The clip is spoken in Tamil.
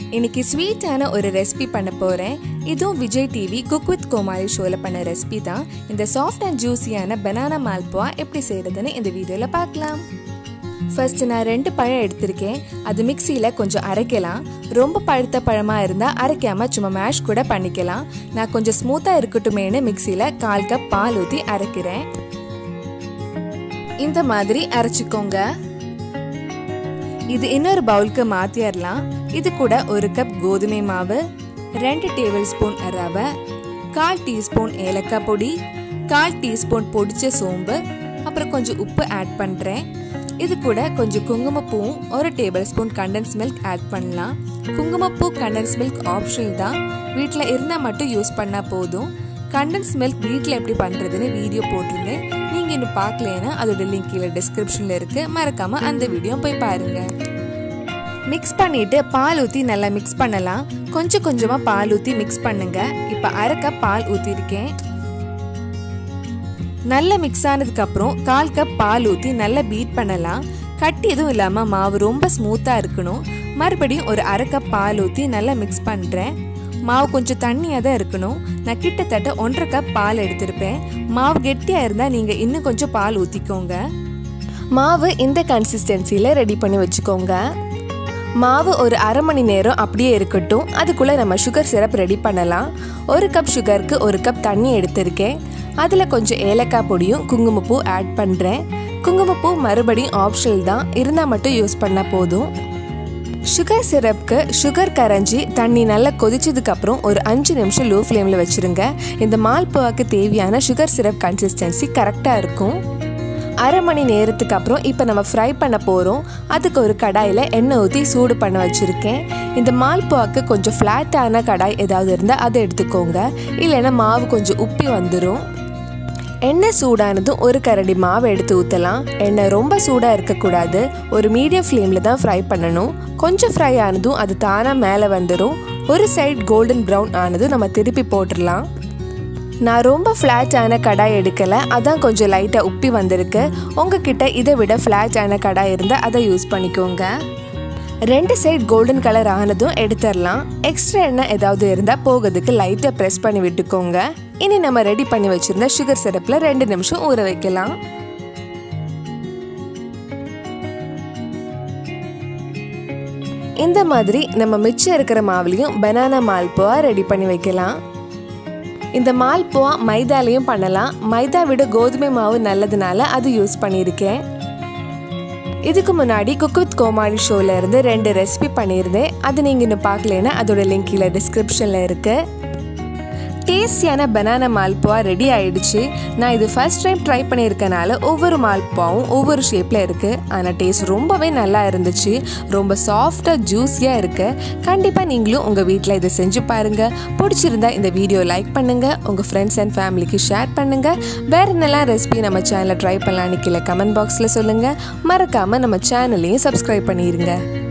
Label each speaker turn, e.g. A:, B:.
A: இன்னைக்கு ஸ்வீட்டான ஒரு ரெசிபி பண்ண போகிறேன் இதுவும் Vijay TV cook with Comali ஷோவில் பண்ண ரெசிபி தான் இந்த சாஃப்ட் அண்ட் ஜூஸியான பனானா மால்புவா எப்படி செய்கிறதுன்னு இந்த வீடியோவில் பார்க்கலாம் ஃபர்ஸ்ட் நான் ரெண்டு பழம் எடுத்திருக்கேன் அது மிக்சியில் கொஞ்சம் அரைக்கலாம் ரொம்ப பழுத்த பழமாக இருந்தால் அரைக்காமல் சும்மா மேஷ் கூட பண்ணிக்கலாம் நான் கொஞ்சம் ஸ்மூத்தாக இருக்கட்டுமேனு மிக்சியில் கால் கப் பால் ஊற்றி அரைக்கிறேன் இந்த மாதிரி அரைச்சிக்கோங்க இது இன்னொரு பவுலுக்கு மாற்றிடலாம் இது கூட ஒரு கப் கோதுமை மாவு ரெண்டு டேபிள் ஸ்பூன் ரவை கால் டீஸ்பூன் ஏலக்காய் பொடி கால் டீஸ்பூன் பொடிச்ச சோம்பு அப்புறம் கொஞ்சம் உப்பு ஆட் பண்ணுறேன் இது கூட கொஞ்சம் குங்குமப்பூவும் ஒரு tablespoon condensed milk add பண்ணலாம் குங்குமப்பூ கண்டன்ஸ் மில்க் ஆப்ஷனல் தான் வீட்டில் இருந்தால் மட்டும் யூஸ் பண்ணால் போதும் கண்டன்ஸ் மில்க் வீட்டில் எப்படி பண்ணுறதுன்னு வீடியோ போட்டிருந்தேன் நீங்கள் இன்னும் பார்க்கலன்னா அதோட லிங்க் கீழே டிஸ்கிரிப்ஷனில் இருக்குது மறக்காமல் அந்த வீடியோ போய் பாருங்கள் மிக்ஸ் பண்ணிட்டு பால் ஊற்றி நல்லா மிக்ஸ் பண்ணலாம் கொஞ்சம் கொஞ்சமாக பால் ஊற்றி மிக்ஸ் பண்ணுங்க இப்போ அரை கப் பால் ஊற்றிருக்கேன் நல்லா மிக்ஸ் ஆனதுக்கப்புறம் கால் கப் பால் ஊற்றி நல்லா பீட் பண்ணலாம் கட்டி எதுவும் இல்லாமல் மாவு ரொம்ப ஸ்மூத்தாக இருக்கணும் மறுபடியும் ஒரு அரை கப் பால் ஊற்றி நல்லா மிக்ஸ் பண்ணுறேன் மாவு கொஞ்சம் தண்ணியாக தான் இருக்கணும் நான் கிட்டத்தட்ட ஒன்றரை கப் பால் எடுத்திருப்பேன் மாவு கெட்டியாக இருந்தால் நீங்கள் இன்னும் கொஞ்சம் பால் ஊற்றிக்கோங்க மாவு இந்த கன்சிஸ்டன்சியில் ரெடி பண்ணி வச்சுக்கோங்க மாவு ஒரு அரை மணி நேரம் அப்படியே இருக்கட்டும் அதுக்குள்ளே நம்ம சுகர் சிரப் ரெடி பண்ணலாம் ஒரு கப் சுகருக்கு ஒரு கப் தண்ணி எடுத்திருக்கேன் அதில் கொஞ்சம் ஏலக்காய் பொடியும் குங்குமப்பூ ஆட் பண்ணுறேன் குங்குமப்பூ மறுபடியும் ஆப்ஷனல் தான் இருந்தால் மட்டும் யூஸ் பண்ணால் போதும் சுகர் சிரப்க்கு சுகர் கரைஞ்சி தண்ணி நல்லா கொதிச்சதுக்கப்புறம் ஒரு அஞ்சு நிமிஷம் லோ ஃப்ளேமில் வச்சுருங்க இந்த மால்புவாக்கு தேவையான சுகர் சிரப் கன்சிஸ்டன்சி கரெக்டாக இருக்கும் அரை மணி நேரத்துக்கு அப்புறம் இப்போ நம்ம ஃப்ரை பண்ண போகிறோம் அதுக்கு ஒரு கடாயில் எண்ணெய் ஊற்றி சூடு பண்ண வச்சுருக்கேன் இந்த மால்புவாக்கு கொஞ்சம் ஃப்ளாட்டான கடாய் ஏதாவது இருந்தால் அதை எடுத்துக்கோங்க இல்லைன்னா மாவு கொஞ்சம் உப்பி வந்துடும் எண்ணெய் சூடானதும் ஒரு கரண்டி மாவு எடுத்து ஊற்றலாம் எண்ணெய் ரொம்ப சூடாக இருக்கக்கூடாது ஒரு மீடியம் ஃப்ளேமில் தான் ஃப்ரை பண்ணணும் கொஞ்சம் ஃப்ரை ஆனதும் அது தானாக மேலே வந்துடும் ஒரு சைடு கோல்டன் ப்ரௌன் ஆனதும் நம்ம திருப்பி போட்டுடலாம் நான் ரொம்ப ஃப்ளாட்டான கடாய் எடுக்கலை அதான் கொஞ்சம் லைட்டாக உப்பி வந்திருக்கு உங்ககிட்ட இதை விட ஃப்ளாட்டான கடாய் இருந்தால் அதை யூஸ் பண்ணிக்கோங்க ரெண்டு சைடு கோல்டன் கலர் ஆனதும் எடுத்துடலாம் எக்ஸ்ட்ரா எண்ணெய் ஏதாவது இருந்தால் போகிறதுக்கு லைட்டாக ப்ரெஸ் பண்ணி விட்டுக்கோங்க இனி நம்ம ரெடி பண்ணி வச்சுருந்த சுகர் சிரப்பில் ரெண்டு நிமிஷம் ஊற வைக்கலாம் இந்த மாதிரி நம்ம மிச்சம் இருக்கிற மாவுலையும் பனானா மால்புவா ரெடி பண்ணி வைக்கலாம் இந்த மால்புவா மைதாலையும் பண்ணலாம் மைதா விட கோதுமை மாவு நல்லதுனால அது யூஸ் பண்ணியிருக்கேன் இதுக்கு முன்னாடி குக் வித் கோமாளி ஷோவில் இருந்து ரெண்டு ரெசிபி பண்ணியிருந்தேன் அது நீங்கள் இன்னும் பார்க்கலன்னா அதோட லிங்க் கீழே டிஸ்கிரிப்ஷனில் இருக்குது டேஸ்டியான பனானா மால்புவா ரெடி ஆயிடுச்சு நான் இது ஃபர்ஸ்ட் டைம் ட்ரை பண்ணியிருக்கனால ஒவ்வொரு மால்புவாவும் ஒவ்வொரு ஷேப்பில் இருக்குது ஆனால் டேஸ்ட் ரொம்பவே நல்லா இருந்துச்சு ரொம்ப சாஃப்டாக ஜூஸியாக இருக்குது கண்டிப்பாக நீங்களும் உங்கள் வீட்டில் இதை செஞ்சு பாருங்கள் பிடிச்சிருந்தா இந்த வீடியோ லைக் பண்ணுங்கள் உங்கள் ஃப்ரெண்ட்ஸ் அண்ட் ஃபேமிலிக்கு ஷேர் பண்ணுங்கள் வேறு என்னெல்லாம் ரெசிபி நம்ம சேனலில் ட்ரை பண்ணலான்னு கீழே கமெண்ட் பாக்ஸில் சொல்லுங்கள் மறக்காமல் நம்ம சேனலையும் சப்ஸ்கிரைப் பண்ணிடுங்க